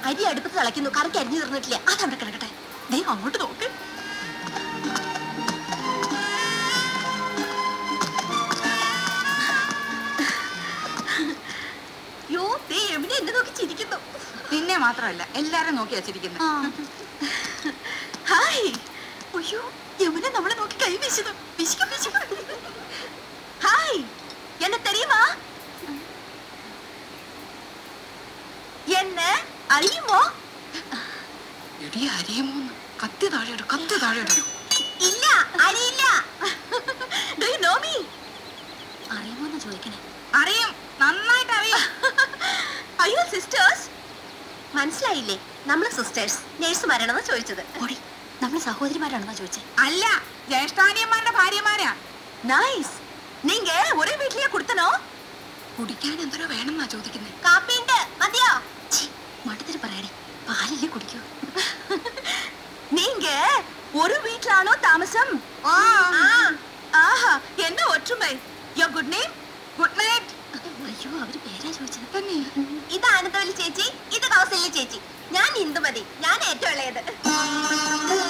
അരി അടുപ്പത്ത് തിളയ്ക്കുന്നു കറിക്ക് അരിഞ്ഞു തീർന്നിട്ടില്ല അതവിടെ കിടക്കട്ടെ ദേ അങ്ങോട്ട് നോക്ക് യോ ദേ യമുന എന്നെ നോക്കി ചിരിക്കുന്നു നിന്നെ മാത്രമല്ല എല്ലാരും നോക്കി വച്ചിരിക്കുന്നു ഹായ് അയ്യോ യമുന നമ്മളെ നോക്കി കൈ വീശുന്നു വിശിക്കും വിശിക്കും ഹായ് എന്നെ തെരിയുമാ എന്നെ അറിയുമോ എടി അരിയുമോന്ന് കത്തി താഴെയിട കത്തി താഴെയിട ഇല്ല അറിയില്ല Do you know me? അറിയുമോന്ന് ചോദിക്കണേ അറിയും നന്നായിട്ട് അറിയും അയ്യോ സിസ്റ്റേഴ്സ് മനസ്സിലായില്ലേ നമ്മള് സിസ്റ്റേഴ്സ് നേഴ്സുമാരാണെന്ന് ചോദിച്ചത് ഓടി നമ്മൾ സഹോദരിമാരാണെന്നാ ചോദിച്ചേ അല്ല ജ്യേഷ്ഠാനിയന്മാരുടെ ഭാര്യമാരാ നൈസ് നീങ്ക ഒരേ വീട്ടിലേ കൊടുത്തനോ കുടിക്കാൻ എന്തോ വേണമെന്നാ ചോദിക്കുന്നത് കാപ്പിണ്ട് മതിയോ മട്ടത്തിന് പറയാടി പാലല്ലേ കുടിക്കൂ നീങ്ക ഒരു വീട്ടിലാണോ താമസം ആ. ആഹാ എന്നെ ഒற்றுമൈ യോ ഗുഡ് നെയിം ഗുഡ് നൈറ്റ് അയ്യോ അവര് പേരാ ചോദിച്ചത് തന്നെ ഇത് ആനന്ദവല്ലി ചേച്ചി ഇത് കൗസല്യ ചേച്ചി ഞാൻ ഇന്ദുമതി ഞാൻ ഏറ്റവും ഇളയത്